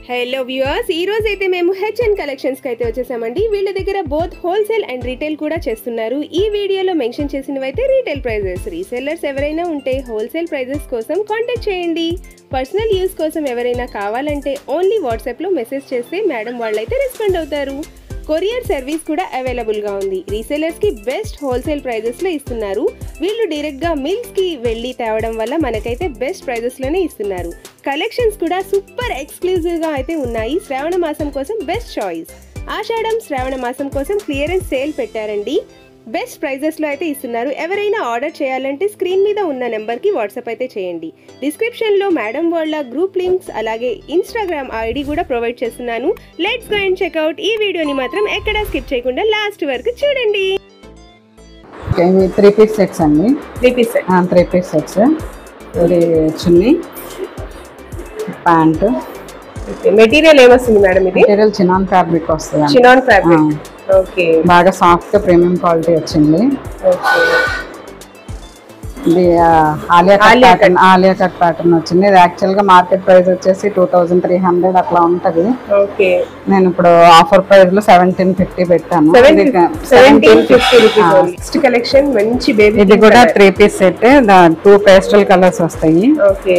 Hello viewers ఈ రోజు అయితే మేము హెచ్ఎన్ కలెక్షన్స్ కి అయితే వచ్చేసామండి వీళ్ళ దగ్గర బోత్ హోల్సేల్ అండ్ రీటైల్ కూడా చేస్తున్నారు ఈ వీడియోలో మెన్షన్ చేసినవి అయితే రీటైల్ ప్రైజెస్ రీసెల్లర్స్ ఎవరైనా ఉంటే హోల్సేల్ ప్రైజెస్ కోసం కాంటాక్ట్ చేయండి పర్సనల్ యూస్ కోసం ఎవరైనా కావాలంటే ఓన్లీ వాట్సాప్లో మెసేజ్ చేస్తే మేడం వాళ్ళైతే రెస్పాండ్ అవుతారు కొరియర్ సర్వీస్ కూడా అవైలబుల్గా ఉంది రీసెలర్స్కి బెస్ట్ హోల్సేల్ ప్రైజెస్లో ఇస్తున్నారు వీళ్ళు డైరెక్ట్గా మిల్స్కి వెళ్ళి తేవడం వల్ల మనకైతే బెస్ట్ ప్రైజెస్లోనే ఇస్తున్నారు కలెక్షన్స్ కూడా సూపర్ ఎక్స్క్లూజివ్గా అయితే ఉన్నాయి శ్రావణ మాసం కోసం బెస్ట్ చాయిస్ ఆషాఢం శ్రావణ మాసం కోసం క్లియరెన్స్ సేల్ పెట్టారండి బెస్ట్ ప్రైజెస్లో అయితే ఇస్తున్నారు ఎవరైనా ఆర్డర్ చేయాలంటే స్క్రీన్ మీద ఉన్న నెంబర్కి వాట్సాప్ అయితే చేయండి డిస్క్రిప్షన్లో మేడం వాళ్ళ గ్రూప్ లింక్స్ అలాగే ఇన్స్టాగ్రామ్ ఐడి కూడా ప్రొవైడ్ చేస్తున్నాను లెట్స్ గో అండ్ చెక్అవుట్ ఈ వీడియోని మాత్రం ఎక్కడా స్కిప్ చేయకుండా లాస్ట్ వరకు చూడండి ఓకే, ఇవి త్రీ పీస్ సెట్స్ అండి త్రీ పీస్ సెట్ ఆ, త్రీ పీస్ సెట్స్ ఇది చున్నీ ప్యాంట్ మెటీరియల్ ఏమొస్తుంది మేడం ఇది మెటీరియల్ చినాన్ ఫ్యాబ్రిక్ వస్తుంది అండి. చినాన్ ఫ్యాబ్రిక్ ఓకే బాగా సాఫ్ట్ ప్రీమియం క్వాలిటీ వచ్చింది ఓకే ఇది ఆ, Alia cut Alia pattern Alia cut pattern వచ్చింది ఇది యాక్చువల్ గా మార్కెట్ ప్రైస్ వచ్చేసి టూ థౌజండ్ త్రీ హండ్రెడ్ అట్లా ఉంటది ఓకే నేను ఇప్పుడు ఆఫర్ ప్రైస్ లో సెవెంటీన్ ఫిఫ్టీ పెట్టాను సెవెంటీన్ ఇది ఫిఫ్టీ రూపీస్ ఆ. నెక్స్ట్ కలెక్షన్ మంచి బేబీ ఇది కూడా three piece set two pastel colours వస్తాయి ఓకే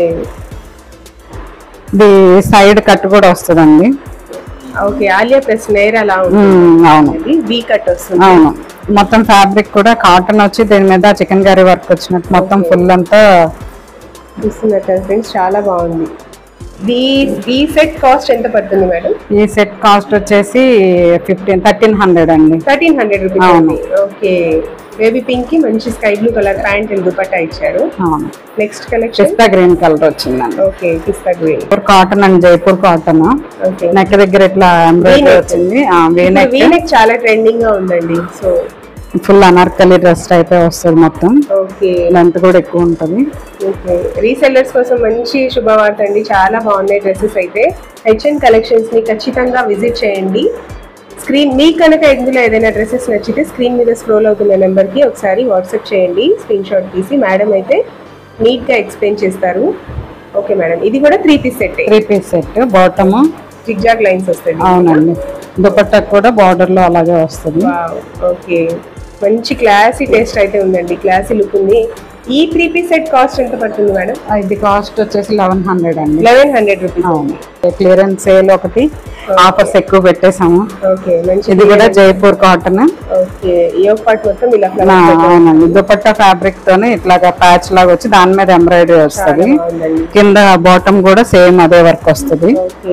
ఇది సైడ్ కట్ కూడా వస్తుందండి ఓకే ఆలియా ప్లస్ నేర్ అలా ఉమ్, అవును ఉంటుంది వీ కట్ వస్తుంది అవును మొత్తం ఫ్యాబ్రిక్ కూడా కాటన్ వచ్చి దీని మీద చికెన్ కర్రీ వర్క్ వచ్చినట్టు మొత్తం ఫుల్ అంతా చూస్తున్నట్టు ఫ్రెండ్స్ చాలా బాగుంది ఈ ఈ సెట్ కాస్ట్ ఎంత పడుతుంది మేడం ఈ సెట్ కాస్ట్ వచ్చేసి ఫిఫ్టీన్ థర్టీన్ హండ్రెడ్ అండి థర్టీన్ హండ్రెడ్ రూపీస్ అవును. అండి ఓకే బేబీ పింక్ కి మంచి sky blue colour pant and dupatta ఇచ్చారు అవును next collection pista green colour వచ్చిందండి okay pista green Jaipur cotton and Jaipur cotton okay neck దగ్గర ఇట్లా ఎంబ్రాయిడరీ V-neck. వచ్చింది వీ నెక్ వీనెక్ చాలా ట్రెండింగ్ గా ఉందండి so full Anarkali dress type వస్తుంది మొత్తం ఓకే లెంత్ కూడా ఎక్కువ ఉంటుంది ఓకే రీసెల్లర్స్ కోసం మంచి శుభవార్త అండి చాలా బాగున్నాయి డ్రెస్సెస్ అయితే హెచ్ఎన్ కలెక్షన్స్ ని ఖచ్చితంగా విజిట్ చేయండి స్క్రీన్ మీకు కనుక ఇందులో ఏదైనా డ్రెస్సెస్ నచ్చితే స్క్రీన్ మీద స్క్రోల్ అవుతున్న నెంబర్కి ఒకసారి వాట్సాప్ చేయండి స్క్రీన్ షాట్ తీసి మేడం అయితే నీట్గా ఎక్స్ప్లెయిన్ చేస్తారు ఓకే మేడం ఇది కూడా three piece set three piece set bottom zigzag lines వస్తాయి అవునండి దుపట్టా కూడా బార్డర్ లో అలాగే వస్తుంది ఓకే మంచి క్లాసీ టేస్ట్ అయితే ఉందండి క్లాసీ లుక్ ఉంది ఈ త్రీ పీస్ సెట్ కాస్ట్ ఎంత పడుతుంది మేడం ఇది కాస్ట్ వచ్చేసి లెవెన్ హండ్రెడ్ అండి లెవెన్ హండ్రెడ్ రూపీస్ అవును క్లియరెన్స్ సేల్ ఒకటి ఆఫర్స్ ఎక్కువ పెట్టేసాము ఓకే మంచి ఇది కూడా జైపూర్ కాటన్ ఓకే ఇయర్ పార్ట్ మొత్తం ఇలా నా- అవునండి దుపట్టా ఫ్యాబ్రిక్ తోనే ఇట్లాగా ప్యాచ్ లాగా వచ్చి దాని మీద ఎంబ్రాయిడరీ వస్తుంది బాగుందండి కింద బాటమ్ కూడా సేమ్ అదే వర్క్ వస్తుంది ఓకే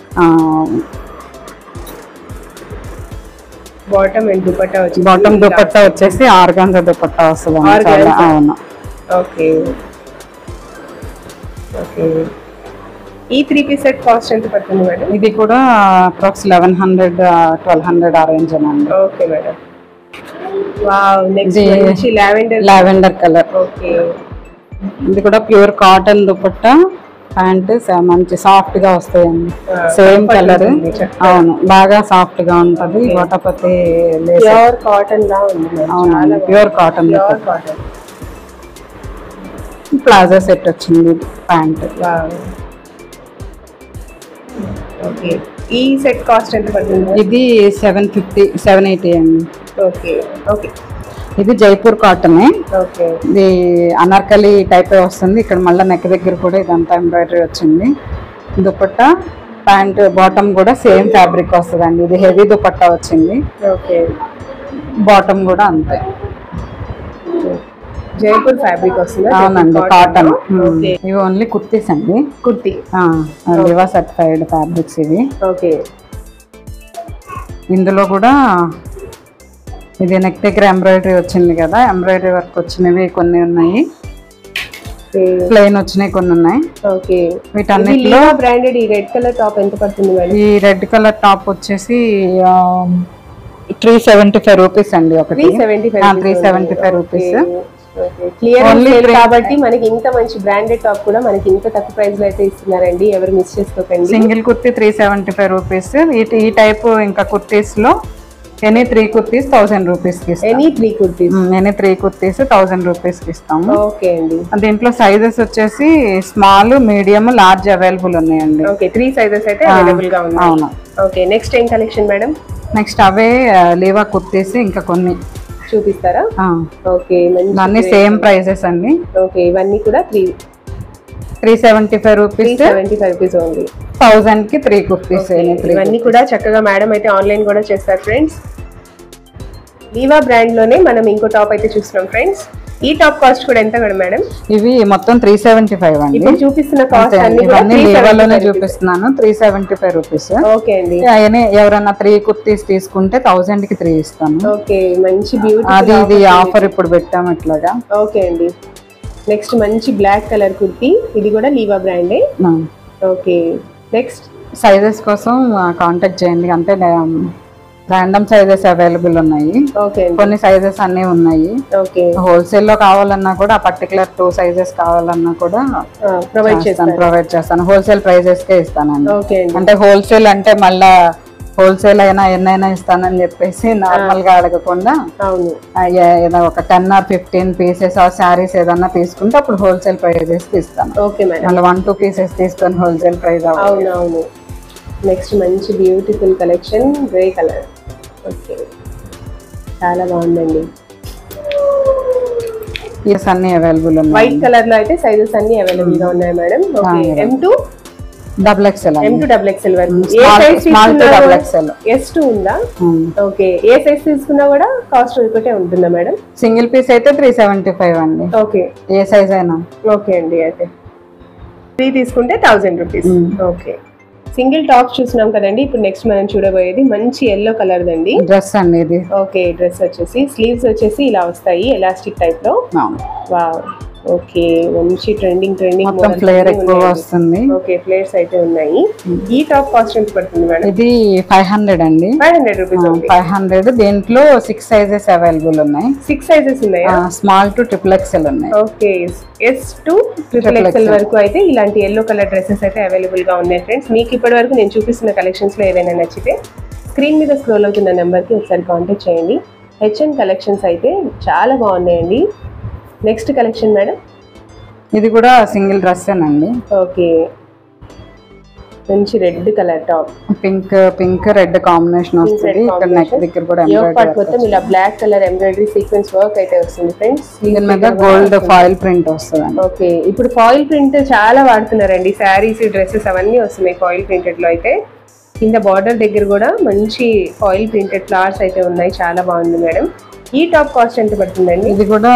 బాటమ్ అండ్ దుపట్టా వచ్చి బాటమ్ దుపట్టా వచ్చేసి ఆర్గాన్జా దుపట్టా వస్తుంది Organza. అవును ఓకే ఓకే ఈ త్రీ పీస్ సెట్ కాస్ట్ ఎంత పడుతుంది మేడం ఇది కూడా approx eleven hundred twelve hundred ఆ రేంజ్ అండి ఓకే మేడం వావ్ నెక్స్ట్ ఇది- మంచి లావెండర్ లావెండర్ కలర్ ఓకే ఇది కూడా ప్యూర్ కాటన్ దుపట్టా ప్యాంట్ మంచి సాఫ్ట్ గా వస్తాయండి Ah, సేమ్ comfort కలర్ ఉంటుంది చక్కగా. అవును బాగా సాఫ్ట్ గా ఉంటది గోటపతి లేస్ ప్యూర్ కాటన్ లా ఉంది మేడం. అవునండి చాలా pure cotton pure cotton palazzo set వచ్చింది ప్యాంట్ వావ్ ఓకే ఈ సెట్ కాస్ట్ ఎంత పడుతుంది ఇది సెవెన్ ఫిఫ్టీ సెవెన్ ఎయిటీ అండి ఓకే ఓకే ఇది జైపూర్ కాటన్ ఓకే ఇది అనార్కలి టైప్ వస్తుంది ఇక్కడ మళ్ళీ నెక్ దగ్గర కూడా ఇదంతా ఎంబ్రాయిడరీ వచ్చింది దుపట్టా ప్యాంట్ బాటమ్ కూడా సేమ్ ఫ్యాబ్రిక్ వస్తుందండి ఇది హెవీ దుపట్టా వచ్చింది ఓకే బాటమ్ కూడా అంతే జైపూర్ ఫ్యాబ్రిక్ వస్తుందా అవునండి కాటన్ ఓకే ఇవి ఓన్లీ కుర్తీస్ అండి కుర్తి లివా సర్టిఫైడ్ ఫ్యాబ్రిక్స్ ఇవి ఓకే ఇందులో కూడా ఇది నెక్ దగ్గర ఎంబ్రాయిడరీ వచ్చింది కదా ఎంబ్రాయిడరీ వర్క్ వచ్చినవి కొన్ని ఉన్నాయి ప్లెయిన్ వచ్చినాయి కొన్ని ఉన్నాయి ఓకే వీటన్నిటిలో బ్రాండెడ్ ఈ రెడ్ కలర్ టాప్ ఎంత పడుతుంది మేడం ఈ రెడ్ కలర్ టాప్ వచ్చేసి త్రీ సెవెంటీ ఫైవ్ రూపీస్ అండి ఒకటి three seventy five three seventy five rupees clear Only three- కాబట్టి మనకి ఇంత మంచి బ్రాండెడ్ టాప్ కూడా మనకి ఇంత తక్కువ ప్రైస్ లో అయితే ఇస్తున్నారండి ఎవరు మిస్ చేసుకోకండి single kurti three seventy five rupees ఈ ఈ టైప్ ఇంకా కుర్తీస్ లో ఎనీ త్రీ కుర్తీస్ థౌసండ్ రూపీస్కి ఇస్తాం any three kurtis any three kurtis thousand రూపీస్కి ఇస్తాము ఓకే అండి దీంట్లో సైజెస్ వచ్చేసి స్మాల్ మీడియం లార్జ్ అవైలబుల్ ఉన్నాయండి ఓకే త్రీ సైజెస్ అయితే అవైలబుల్ గా ఉన్నాయి అవును ఓకే నెక్స్ట్ ఏం కలెక్షన్ మేడం నెక్స్ట్ అవే లీవా కుర్తీస్ ఇంకా కొన్ని చూపిస్తారా ఆ, ఓకే మంచి అన్ని సేమ్ ప్రైజెస్ అండి ఓకే ఇవన్నీ కూడా three three seventy five three rupees seventy five rupees only thousand కి త్రీ కుర్తీస్ ఎనీ త్రీ ఇవన్నీ కూడా చక్కగా మేడం అయితే ఆన్లైన్ కూడా చేస్తారు ఫ్రెండ్స్ లీవా బ్రాండ్ లోనే మనం ఇంకో టాప్ అయితే చూస్తున్నాం ఫ్రెండ్స్ ఈ టాప్ కాస్ట్ కూడా ఎంత కదా మేడం ఇవి మొత్తం త్రీ సెవెంటీ ఫైవ్ అండి ఇప్పుడు చూపిస్తున్న కాస్ట్ అంతే అన్ని అండి. కూడా ఇవన్నీ 375 లీవాలోనే rupees. చూపిస్తున్నాను three seventy five rupees okay అండి అవన్నీ ఎవరైనా త్రీ కుర్తీస్ తీసుకుంటే థౌసండ్ కి త్రీ ఇస్తాను ఓకే మంచి బ్యూటీ అది ఇది ఆఫర్ ఇప్పుడు పెట్టాము ఇట్లాగా ఓకే అండి నెక్స్ట్ మంచి బ్లాక్ కలర్ కుర్తీ ఇది కూడా లీవా బ్రాండే ఓకే నెక్స్ట్ సైజెస్ కోసం కాంటాక్ట్ చేయండి అంటే ర్యాండమ్ సైజెస్ అవైలబుల్ ఉన్నాయి ఓకే అండి కొన్ని సైజెస్ అన్నీ ఉన్నాయి ఓకే హోల్సేల్ లో కావాలన్నా కూడా ఆ పర్టికులర్ టూ సైజెస్ కావాలన్నా కూడా ప్రొవైడ్ చేస్తాను చేస్తాను ప్రొవైడ్ చేస్తాను హోల్సేల్ ప్రైజెస్ కే ఇస్తానండి ఓకే అండి అంటే హోల్సేల్ అంటే మళ్ళా హోల్సేల్ అయినా ఎన్నైనా ఇస్తానని చెప్పేసి నార్మల్ గా అడగకుండా అవును ఆ, ఏ- ఏదో ఒక టెన్ ఆర్ ఫిఫ్టీన్ పీసెస్ ఆ శారీస్ ఏదన్నా తీసుకుంటే అప్పుడు హోల్సేల్ ప్రైజెస్ ఇస్తాను ఓకే మేడం మళ్ళీ వన్ టూ పీసెస్ తీసుకొని హోల్సేల్ ప్రైస్ అవ్వాలి అవును అవును నెక్స్ట్ మంచి beautiful collection grey colour okay చాలా బాగుందండి ఇయర్స్ అన్ని అవైలబుల్ ఉన్నాయి వైట్ కలర్ లో అయితే సైజెస్ అన్ని అవైలబుల్ గా ఉన్నాయి madam okay M two double XL M two double XL వరకు ఏ Small- సైజ్ small to double XL. S two ఉందా ఓకే ఏ సైజ్ తీసుకున్నా కూడా కాస్ట్ ఒకటే ఉంటుందా మేడం సింగిల్ పీస్ అయితే త్రీ సెవెంటీ ఫైవ్ అండి ఓకే ఏ సైజ్ అయినా ఓకే అండి అయితే త్రీ తీసుకుంటే thousand rupees okay single top చూసినాం కదండి ఇప్పుడు నెక్స్ట్ మనం చూడబోయేది మంచి ఎల్లో కలర్ దండి డ్రెస్ అండి ఇది ఓకే డ్రెస్ వచ్చేసి స్లీవ్స్ వచ్చేసి ఇలా వస్తాయి ఎలాస్టిక్ టైప్ లో అవును. వావ్ ఓకే మంచి ట్రెండింగ్ ట్రెండింగ్ మొత్తం ఫ్లేయర్ ఎక్కువ వస్తుంది ఓకే ఫ్లేర్స్ అయితే ఉన్నాయి ఈ టాప్ కాస్ట్ ఎంత పడుతుంది మేడం ఇది ఫైవ్ హండ్రెడ్ అండి ఫైవ్ హండ్రెడ్ రూపీస్ ఉంది ఫైవ్ హండ్రెడ్ దీంట్లో సిక్స్ సైజెస్ అవైలబుల్ ఉన్నాయి సిక్స్ సైజెస్ ఉన్నాయా స్మాల్ టు ట్రిపుల్ ఎక్స్ఎల్ ఉన్నాయి okay S to triple XL వరకు అయితే ఇలాంటి ఎల్లో కలర్ డ్రెస్సెస్ అయితే అవైలబుల్ గా ఉన్నాయి ఫ్రెండ్స్ మీకు ఇప్పటి వరకు నేను చూపిస్తున్న కలెక్షన్స్ లో ఏదైనా నచ్చితే స్క్రీన్ మీద స్క్రోల్ అవుతున్న నెంబర్ కి ఒకసారి కాంటాక్ట్ చేయండి హెచ్ఎన్ కలెక్షన్స్ అయితే చాలా బాగున్నాయండి నెక్స్ట్ కలెక్షన్ మేడం ఇది కూడా సింగిల్ డ్రెస్ అండి ఓకే మంచి red colour top pink pink red combination వస్తుంది ఇక్కడ నెక్ దగ్గర కూడా యోగ్ పార్ట్ ఎంబ్రాయిడరీ మొత్తం ఇలా black colour embroidery sequence work అయితే వస్తుంది ఫ్రెండ్స్ దీని మీద గోల్డ్ ఫాయిల్ ప్రింట్ వస్తుంది ఓకే ఇప్పుడు ఫాయిల్ ప్రింట్ చాలా వాడుతున్నారండి శారీస్ డ్రెస్సెస్ అవన్నీ వస్తున్నాయి ఫాయిల్ ప్రింటెడ్ లో అయితే కింద బార్డర్ దగ్గర కూడా మంచి ఫాయిల్ ప్రింటెడ్ ఫ్లవర్స్ అయితే ఉన్నాయి చాలా బాగుంది మేడం ఈ టాప్ కాస్ట్ ఎంత పడుతుందండి ఇది కూడా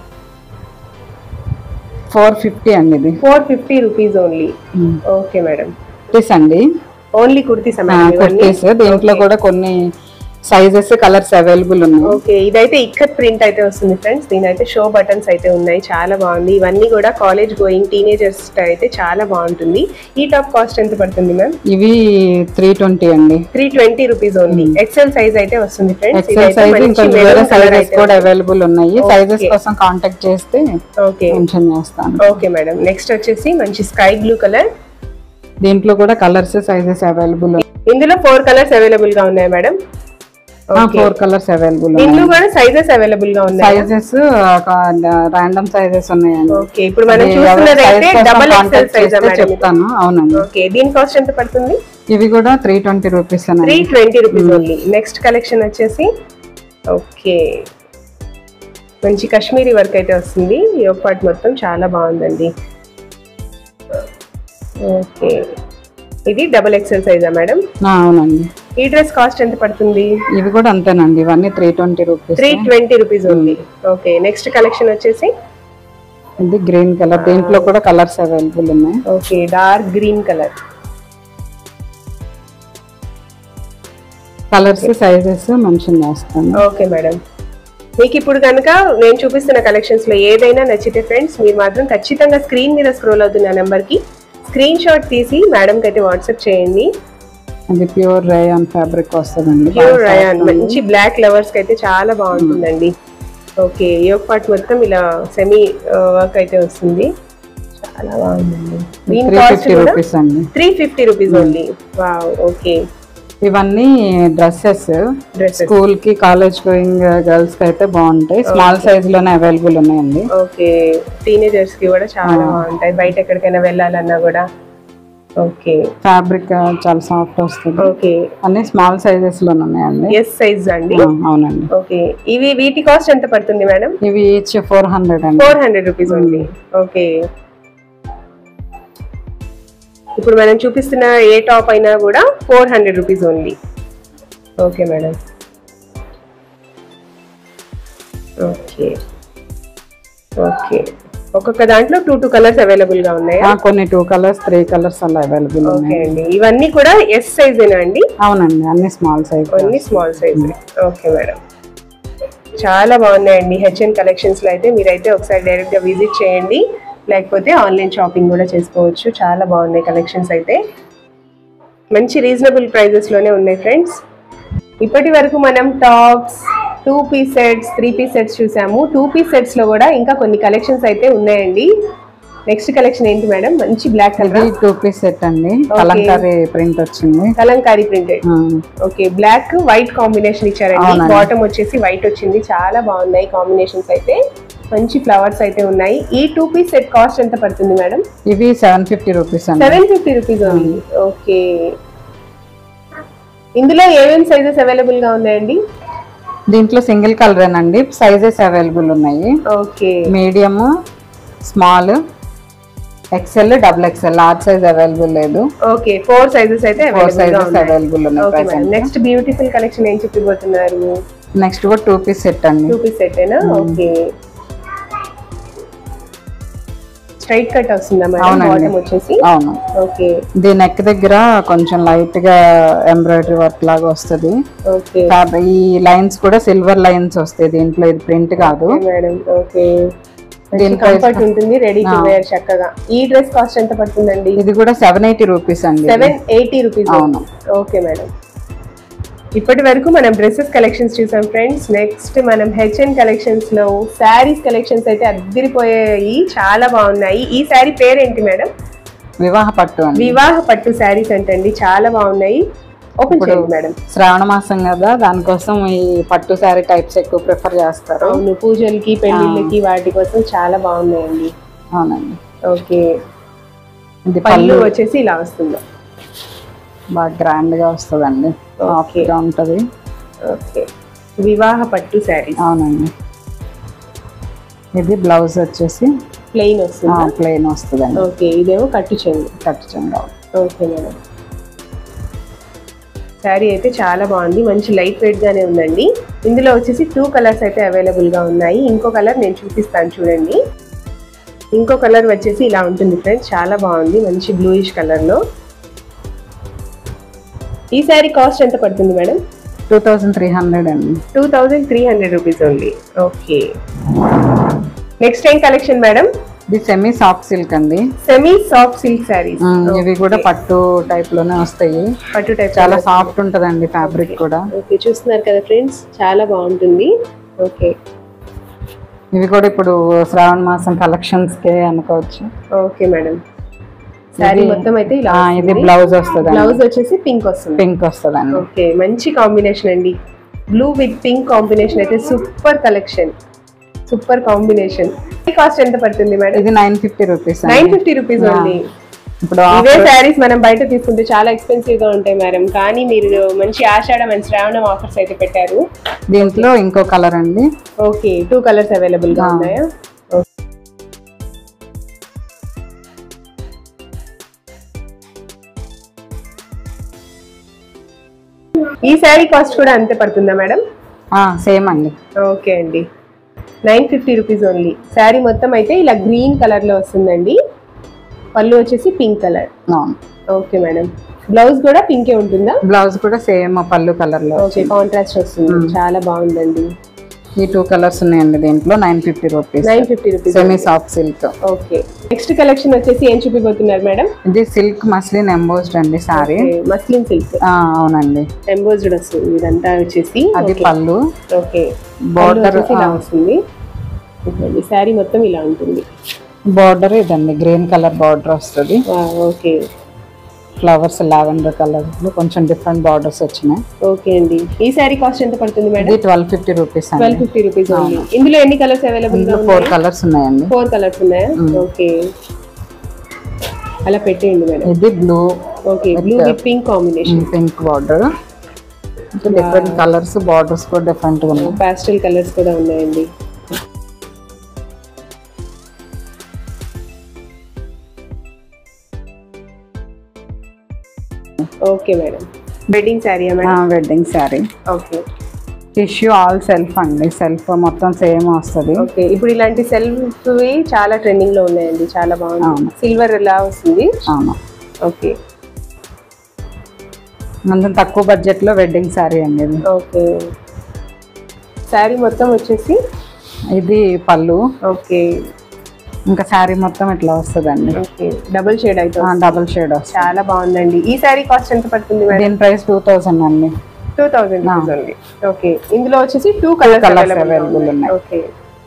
ఫోర్ ఫిఫ్టీ అండి ఇది four fifty rupees only okay madam kurtis అండి ఓన్లీ కుర్తీస్ మేడం ఇవన్నీ కుర్తీస్ దీంట్లో కూడా కొన్ని సైజెస్ కలర్స్ అవైలబుల్ ఉన్నాయి ఓకే ఇదైతే ఇక్కత్ ప్రింట్ అయితే వస్తుంది ఫ్రెండ్స్ దీని అయితే షో బటన్స్ అయితే ఉన్నాయి చాలా బాగుంది ఇవన్నీ కూడా కాలేజ్ గోయింగ్ టీనేజర్స్ అయితే చాలా బాగుంటుంది ఈ టాప్ కాస్ట్ ఎంత పడుతుంది మ్యామ్ ఇవి త్రీ ట్వంటీ అండి three twenty rupees only XL size అయితే వస్తుంది ఫ్రెండ్స్ ఎక్సెల్ సైజ్ ఇంకా వేరే సైజెస్ కూడా అవైలబుల్ ఉన్నాయి సైజెస్ కోసం కాంటాక్ట్ చేస్తే ఓకే మెన్షన్ చేస్తాను ఓకే మేడం నెక్స్ట్ వచ్చేసి మంచి స్కై బ్లూ కలర్ దీంట్లో కూడా కలర్స్ సైజెస్ అవైలబుల్ ఇందులో ఫోర్ కలర్స్ అవైలబుల్ గా ఉన్నాయి మేడం ఫోర్ కలర్స్ అవైలబుల్ ఇందులో కూడా సైజెస్ అవైలబుల్ గా ఉన్నాయి సైజెస్ ర్యాండమ్ సైజెస్ ఉన్నాయండి ఓకే ఇప్పుడు మనం అది ఎవరి చూస్తున్నది size అయితే కోసం డబల్ ఎక్సెల్ contact సైజ్ చేస్తే మేడం చెప్తాను అవునండి ఓకే దీని కాస్ట్ ఎంత పడుతుంది ఇవి కూడా three twenty rupees three twenty rupees only next collection వచ్చేసి ఓకే మంచి కాశ్మీరీ వర్క్ అయితే వస్తుంది యోగ్ పార్ట్ మొత్తం చాలా బాగుందండి ఓకే ఇది డబల్ ఎక్సెల్ సైజా మేడం అవునండి ఈ డ్రెస్ కాస్ట్ ఎంత పడుతుంది ఇవి కూడా అంతేనండి ఇవన్నీ three twenty rupees three twenty rupees only okay next collection వచ్చేసి ఇది గ్రీన్ కలర్ దీంట్లో కూడా కలర్స్ అవైలబుల్ ఉన్నాయి okay dark green colour colours sizes mention చేస్తాను ఓకే మేడం మీకు ఇప్పుడు కనుక నేను చూపిస్తున్న కలెక్షన్స్ లో ఏదైనా నచ్చితే ఫ్రెండ్స్ మీరు మాత్రం ఖచ్చితంగా స్క్రీన్ మీద స్క్రోల్ అవుతున్న నెంబర్ కి స్క్రీన్ షాట్ తీసి మేడం కి అయితే వాట్సాప్ చేయండి అది ప్యూర్ రేయాన్ ఫ్యాబ్రిక్ వస్తుందండి ప్యూర్ రయాన్ మంచి బ్లాక్ లవర్స్ కి అయితే చాలా బాగుంటుందండి ఓకే యోగ్ పార్ట్ మొత్తం ఇలా సెమీ వర్క్ అయితే వస్తుంది చాలా బాగుందండి దీని త్రీ కాస్ట్ ఫిఫ్టీ కూడా రూపీస్ అండి three fifty rupees only wow okay ఇవన్నీ డ్రెస్సెస్ డ్రెస్సెస్ స్కూల్ కి కాలేజ్ గోయింగ్ గర్ల్స్ కి అయితే బాగుంటాయి స్మాల్ సైజ్ లోనే అవైలబుల్ ఉన్నాయండి ఓకే టీనేజర్స్ కి కూడా చాలా బాగుంటాయి బయట ఎక్కడికైనా వెళ్ళాలన్నా కూడా ఓకే ఫ్యాబ్రిక్ చాలా సాఫ్ట్ వస్తుంది ఓకే అన్ని స్మాల్ సైజెస్ లోనే ఉన్నాయండి ఎస్ సైజ్ అండి ఆ, అవునండి ఓకే ఇవి వీటి కాస్ట్ ఎంత పడుతుంది మేడం ఇవి ఈచ్ ఫోర్ హండ్రెడ్ అండి ఫోర్ హండ్రెడ్ రూపీస్ ఉంది ఓకే ఇప్పుడు మనం చూపిస్తున్న ఏ టాప్ అయినా కూడా four hundred rupees only okay madam okay okay ఒక్కొక్క దాంట్లో టూ టూ కలర్స్ అవైలబుల్ గా ఉన్నాయా ఆ, కొన్ని టూ కలర్స్ త్రీ కలర్స్ అలా అవైలబుల్ ఓకే ఉన్నాయి అండి ఇవన్నీ కూడా ఎస్ సైజ్ అండి అవునండి అన్ని small size only small size okay madam చాలా బాగున్నాయండి హెచ్ఎన్ కలెక్షన్స్ లో అయితే మీరైతే ఒకసారి డైరెక్ట్ గా విజిట్ చేయండి లేకపోతే ఆన్లైన్ షాపింగ్ కూడా చేసుకోవచ్చు చాలా బాగున్నాయి కలెక్షన్స్ అయితే మంచి రీజనబుల్ ప్రైజెస్ లోనే ఉన్నాయి ఫ్రెండ్స్ ఇప్పటి వరకు మనం tops two piece sets three piece sets చూసాము టూ పీస్ సెట్స్ లో కూడా ఇంకా కొన్ని కలెక్షన్స్ అయితే ఉన్నాయండి నెక్స్ట్ కలెక్షన్ ఏంటి మేడం మంచి బ్లాక్ ఇది కలర్ టూ పీస్ సెట్ అండి కలంకారీ ప్రింట్ వచ్చింది కలంకారీ ప్రింటెడ్ ఆ, ఓకే బ్లాక్ వైట్ కాంబినేషన్ ఇచ్చారండి అవునండి. బాటమ్ వచ్చేసి వైట్ వచ్చింది చాలా బాగున్నాయి కాంబినేషన్స్ అయితే మంచి ఫ్లవర్స్ అయితే ఉన్నాయి ఈ టూ పీస్ సెట్ కాస్ట్ ఎంత పడుతుంది మేడం ఇవి సెవెన్ ఫిఫ్టీ రూపీస్ అండి seven fifty rupees only okay ఇందులో ఏమేమి సైజెస్ అవైలబుల్ గా ఉన్నాయండి దీంట్లో సింగిల్ కలర్ అండి సైజెస్ అవైలబుల్ ఉన్నాయి okay medium small XL double XL large size available లేదు ఓకే ఫోర్ సైజెస్ అయితే ఫోర్ అవైలబుల్ గా సైజెస్ ఉన్నాయి అవైలబుల్ ఉన్నాయి okay madam present. Next beautiful collection ఏం చెప్పిపోతున్నారు నెక్స్ట్ కూడా టూ పీస్ సెట్ అండి టూ పీస్ సెట్టేనా ఓకే స్ట్రైట్ కట్ వస్తుందా మేడం అవునండి. బాటమ్ వచ్చేసి అవును ఓకే దీని నెక్ దగ్గర కొంచెం లైట్ గా ఎంబ్రాయిడరీ వర్క్ లాగా వస్తుంది ఓకే ఈ లైన్స్ కూడా సిల్వర్ లైన్స్ వస్తాయి దీంట్లో ఇది ప్రింట్ కాదు మేడం ఓకే దీని కంఫర్ట్ ఉంటుంది రెడీ టు వేర్ చక్కగా ఈ డ్రెస్ కాస్ట్ ఎంత పడుతుందండి ఇది కూడా సెవెన్ ఎయిటీ రూపీస్ అండి సెవెన్ ఎయిటీ రూపీస్ అవును. ఓకే మేడం ఇప్పటి వరకు మనం డ్రెస్సెస్ కలెక్షన్స్ చూసాం ఫ్రెండ్స్ నెక్స్ట్ మనం హెచ్ఎన్ కలెక్షన్స్ లో శారీస్ కలెక్షన్స్ అయితే అద్దరిపోయాయి చాలా బాగున్నాయి ఈ శారీ పేరేంటి మేడం వివాహ పట్టు అండి వివాహ పట్టు శారీస్ అంటండి చాలా బాగున్నాయి ఓపెన్ చేయండి మేడం శ్రావణ మాసం కదా దానికోసం ఈ పట్టు శారీ టైప్స్ ఎక్కువ ప్రిఫర్ చేస్తారు అవును పూజలకి పెళ్లిళ్ళకి వాటి కోసం చాలా బాగున్నాయండి అవునండి ఓకే ఇది పళ్ళు పళ్ళు వచ్చేసి ఇలా వస్తుంది బాగా గ్రాండ్ గా వస్తుందండి సాఫ్ట్ గా ఉంటది ఓకే వివాహ పట్టు శారీస్ అవునండి ఇది బ్లౌజ్ వచ్చేసి ప్లెయిన్ వస్తుంది ప్లెయిన్ వస్తుందండి ఓకే ఇదేమో కట్టు చెంగు కట్ చెంగా ఓకే మేడం శారీ అయితే చాలా బాగుంది మంచి లైట్ వెయిట్ గానే ఉందండి ఇందులో వచ్చేసి టూ కలర్స్ అయితే అవైలబుల్ గా ఉన్నాయి ఇంకో కలర్ నేను చూపిస్తాను చూడండి ఇంకో కలర్ వచ్చేసి ఇలా ఉంటుంది ఫ్రెండ్స్ చాలా బాగుంది మంచి బ్లూయిష్ కలర్ లో ఈ శారీ కాస్ట్ ఎంత పడుతుంది madam two thousand three hundred అండి two thousand three hundred rupees only okay next ఏం కలెక్షన్ మేడం ఇది సెమీ సాఫ్ట్ సిల్క్ అండి semi soft silk saris um, ఇవి కూడా పట్టు టైప్ లోనే వస్తాయి పట్టు టైప్ చాలా సాఫ్ట్ ఉంటదండి ఫ్యాబ్రిక్ కూడా ఓకే చూస్తున్నారు కదా ఫ్రెండ్స్ చాలా బాగుంటుంది ఓకే ఇవి కూడా ఇప్పుడు శ్రావణ మాసం కలెక్షన్స్ కే అనుకోవచ్చు ఓకే మేడం శారీ మొత్తం అయితే ఇలా ఆ, ఇది బ్లౌజ్ వస్తుంది బ్లౌజ్ వచ్చేసి పింక్ వస్తుంది పింక్ వస్తుందండి ఓకే మంచి కాంబినేషన్ అండి బ్లూ విత్ పింక్ కాంబినేషన్ అయితే super collection super combination cost ఎంత పడుతుంది మేడం ఇది nine fifty rupees nine fifty rupees only ఇప్పుడు ఇవే శారీస్ మనం బయట తీసుకుంటే చాలా ఎక్స్పెన్సివ్ గా ఉంటాయి మేడం కానీ మీరు మంచి ఆషాఢ మంచి శ్రావణం ఆఫర్స్ అయితే పెట్టారు దీంట్లో ఇంకో కలర్ అండి ఓకే టూ కలర్స్ అవైలబుల్ గా ఉన్నాయా Okay. ఈ శారీ కాస్ట్ కూడా అంతే పడుతుందా మేడం సేమ్ అండి ఓకే అండి nine fifty rupees only sari మొత్తం అయితే ఇలా గ్రీన్ కలర్ లో వస్తుందండి పళ్ళు వచ్చేసి పింక్ కలర్ అవును ఓకే మేడం బ్లౌజ్ కూడా పింకే ఉంటుందా బ్లౌజ్ కూడా సేమ్ పళ్ళు కలర్ లో ఓకే కాంట్రాస్ట్ వస్తుంది చాలా బాగుందండి ఈ టూ కలర్స్ ఉన్నాయండి దీంట్లో nine fifty rupees nine fifty rupees semi soft silk okay next collection వచ్చేసి ఏం చూపిపోతున్నారు మేడం ఇది సిల్క్ మస్లిన్ ఎంబోస్డ్ అండి సారీ మస్లిన్ సిల్క్ అవునండి ఎంబోజ్డ్ వస్తుంది ఇదంతా వచ్చేసి అది పళ్ళు ఓకే బార్డర్ ఇలా వస్తుంది ఇదండి శారీ మొత్తం ఇలా ఉంటుంది బార్డర్ ఇదండి గ్రీన్ కలర్ బార్డర్ వస్తుంది ఓకే ఫ్లవర్స్ లావెండర్ కలర్ కొంచెం డిఫరెంట్ బార్డర్స్ వచ్చినాయి ఓకే అండి ఈ శారీ కాస్ట్ ఎంత పడుతుంది మేడం ఇది ట్వెల్వ్ ఫిఫ్టీ రూపీస్ ట్వెల్వ్ అండి ఫిఫ్టీ రూపీస్ ఓన్లీ ఇందులో ఎన్ని కలర్స్ అవైలబుల్ గా ఇందులో ఫోర్ ఉన్నాయి కలర్స్ ఉన్నాయండి ఫోర్ కలర్స్ ఉన్నాయా ఓకే అలా పెట్టేయండి మేడం ఇది blue okay blue with pink combination pink border different colours borders కూడా డిఫరెంట్ గా ఉన్నాయి పాస్టల్ కలర్స్ కూడా ఉన్నాయండి ఓకే మేడం వెడ్డింగ్ శారీయా madam wedding sari okay tissue all self అండి సెల్ఫ్ మొత్తం సేమ్ వస్తుంది ఓకే ఇప్పుడు ఇలాంటి సెల్ఫ్ చాలా ట్రెండింగ్ లో ఉన్నాయండి చాలా బాగుంది అవును. సిల్వర్ ఎలా వస్తుంది అవును ఓకే కొంచెం తక్కువ బడ్జెట్ లో వెడ్డింగ్ శారీ అండి ఇది ఓకే శారీ మొత్తం వచ్చేసి ఇది పళ్ళు ఓకే ఇంకా శారీ మొత్తం ఇట్లా వస్తుందండి ఓకే డబుల్ షేడ్ అయితే డబుల్ షేడ్ వస్తుంది చాలా బాగుందండి ఈ శారీ కాస్ట్ ఎంత పడుతుంది మేడం దీని ప్రైస్ టూ థౌసండ్ అండి two thousand rupees only okay ఇందులో వచ్చేసి two colours colours available available ఉన్నాయి. Okay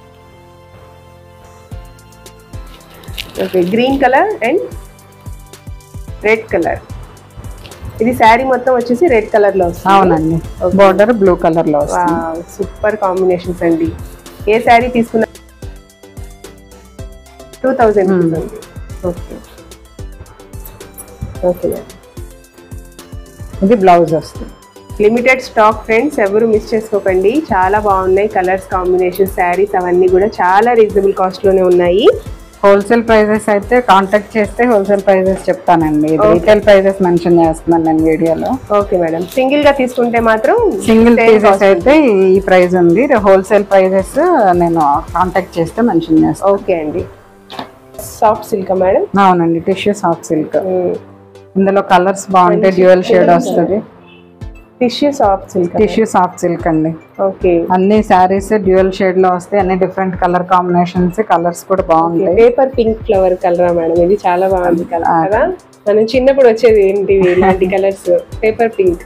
okay green colour and red colour ఇది శారీ మొత్తం వచ్చేసి రెడ్ కలర్ లో వస్తుంది అవునండి బార్డర్ బ్లూ కలర్ లో వస్తుంది సూపర్ కాంబినేషన్స్ అండి ఏ శారీ తీసుకున్నా టూ థౌజండ్ రూపీస్ అండి ఓకే ఓకే ఇది బ్లౌజ్ వస్తుంది లిమిటెడ్ స్టాక్ ఫ్రెండ్స్ ఎవరు మిస్ చేసుకోకండి చాలా బాగున్నాయి కలర్స్ కాంబినేషన్ శారీస్ అవన్నీ కూడా చాలా రీజనబుల్ కాస్ట్ లోనే ఉన్నాయి హోల్సేల్ ప్రైజెస్ అయితే కాంటాక్ట్ చేస్తే హోల్సేల్ ప్రైజెస్ చెప్తానండి రీటైల్ ప్రైజెస్ మెన్షన్ చేస్తున్నాను నేను వీడియోలో ఓకే మేడం సింగిల్ గా తీసుకుంటే మాత్రం సింగిల్ same పీసెస్ cost. అయితే ఈ ప్రైస్ ఉంది హోల్సేల్ ప్రైజెస్ నేను కాంటాక్ట్ చేస్తే మెన్షన్ చేస్తాను ఓకే అండి సాఫ్ట్ సిల్క్ మేడం అవునండి టిష్యూ సాఫ్ట్ సిల్క్ ఇందులో కలర్స్ బాగుంటాయి డ్యూయల్ షేడ్ వస్తుంది tissue soft silk tissue soft silk అండి ఓకే అన్ని శారీస్ డ్యూయల్ షేడ్ లో వస్తాయి అన్ని డిఫరెంట్ కలర్ కాంబినేషన్స్ కలర్స్ కూడా బాగుంటాయి పేపర్ పింక్ ఫ్లవర్ కలరా మేడం ఇది చాలా బాగుంది కలర్ కదా మనం చిన్నప్పుడు వచ్చేది ఏంటివి ఇలాంటి కలర్స్ పేపర్ పింక్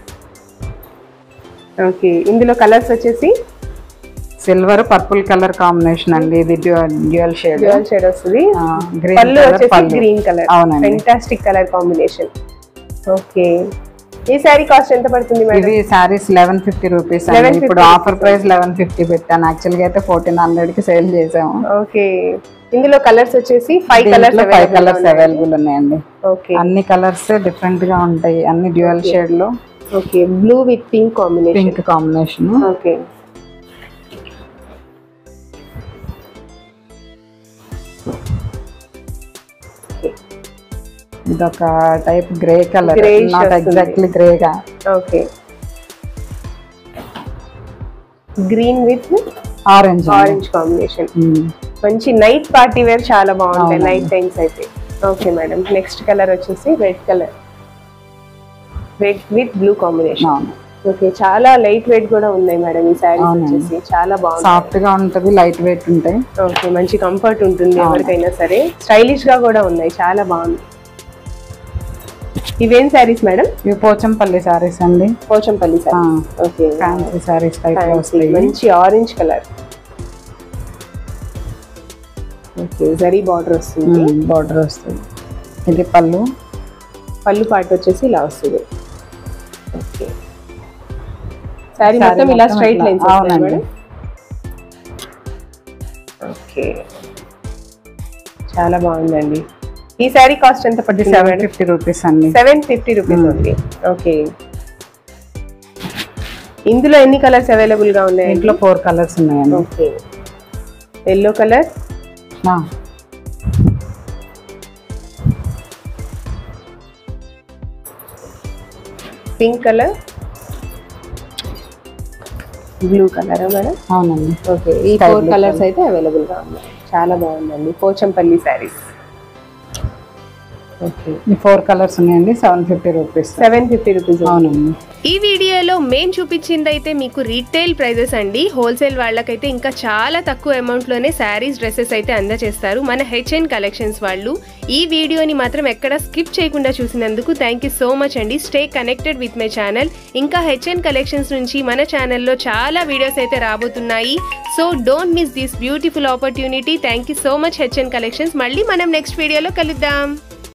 ఓకే ఇందులో కలర్స్ వచ్చేసి సిల్వర్ పర్పుల్ కలర్ కాంబినేషన్ అండి ఇది డ్యూయల్ షేడ్ డ్యూయల్ షేడ్ వస్తుంది గ్రీన్ పళ్ళు కలర్ వచ్చేసి పళ్ళు గ్రీన్ కలర్ అవునండి ఫెంటాస్టిక్ కలర్ కాంబినేషన్ ఓకే ఈ శారీ కాస్ట్ ఎంత పడుతుంది మేడం ఇవి సారీస్ లెవెన్ ఫిఫ్టీ రూపీస్ అండి ఇప్పుడు ఆఫర్ ప్రైస్ లెవెన్ ఫిఫ్టీ పెట్టాను యాక్చువల్ గా అయితే ఫోర్టీన్ హండ్రెడ్ కి సేల్ చేసాము ఓకే ఇందులో కలర్స్ వచ్చేసి five colours five colours available ఉన్నాయండి ఓకే అన్ని కలర్స్ డిఫరెంట్ గా ఉంటాయి అన్ని డ్యూయల్ షేడ్ లో okay blue with pink combination pink combination okay ఇది ఒక type grey colour Greyish not వస్తుంది. ఎగ్జాక్ట్లీ గ్రేగా okay green with orange orange combination మంచి నైట్ పార్టీ వేర్ చాలా బాగుంటాయి నైట్ టైమ్స్ అయితే ఓకే మేడం నెక్స్ట్ కలర్ వచ్చేసి red colour red with blue combination అవును ఓకే చాలా లైట్ వెయిట్ కూడా ఉన్నాయి మేడం ఈ శారీస్ అవునండి. వచ్చేసి చాలా బాగుంది సాఫ్ట్ గా ఉంటది లైట్ వెయిట్ ఉంటాయి ఓకే మంచి కంఫర్ట్ ఉంటుంది ఎవరికైనా సరే స్టైలిష్ గా కూడా ఉన్నాయి చాలా బాగుంది ఇవేం శారీస్ మేడం ఇవి పోచంపల్లి సారీస్ అండి Pochampally sari okay fancy saris type లో Fancy. వస్తాయి మంచి orange colour okay zari border వస్తుంది బార్డర్ వస్తుంది ఇది పళ్ళు పళ్ళు పాటు వచ్చేసి ఇలా వస్తుంది ఓకే శారీ Saree మొత్తం ఇలా మొత్తం స్ట్రైట్ ఇట్లా. లైన్స్ అవునండి. మేడం ఓకే చాలా బాగుందండి ఈ శారీ కాస్ట్ ఎంత పడుతుంది సెవెన్ ఫిఫ్టీ రూపీస్ అండి సెవెన్ ఫిఫ్టీ రూపీస్ ఉంది ఓకే ఇందులో ఎన్ని కలర్స్ అవైలబుల్ గా ఉన్నాయి ఇంట్లో ఫోర్ కలర్స్ ఉన్నాయండి ఓకే ఎల్లో కలర్ ఆ, pink colour blue colour madam అవునండి ఓకే ఈ Sky ఫోర్ blue కలర్స్ అయితే అవైలబుల్ గా ఉన్నాయి చాలా బాగుందండి పోచంపల్లి శారీస్ ఓకే ఈ ఫోర్ కలర్స్ ఉన్నాయండి seven fifty rupees seven fifty rupees అవునండి ఈ వీడియోలో మేము చూపించింది అయితే మీకు రీటైల్ ప్రైజెస్ అండి హోల్సేల్ వాళ్ళకైతే ఇంకా చాలా తక్కువ అమౌంట్లోనే శారీస్ డ్రెస్సెస్ అయితే అందజేస్తారు మన హెచ్ఎన్ కలెక్షన్స్ వాళ్ళు ఈ వీడియోని మాత్రం ఎక్కడ స్కిప్ చేయకుండా చూసినందుకు థ్యాంక్ యూ సో మచ్ అండి stay connected with my channel ఇంకా హెచ్ఎన్ కలెక్షన్స్ నుంచి మన ఛానల్లో చాలా వీడియోస్ అయితే రాబోతున్నాయి so don't miss this beautiful opportunity thank you so much HN collections మళ్ళీ మనం నెక్స్ట్ వీడియోలో కలుద్దాం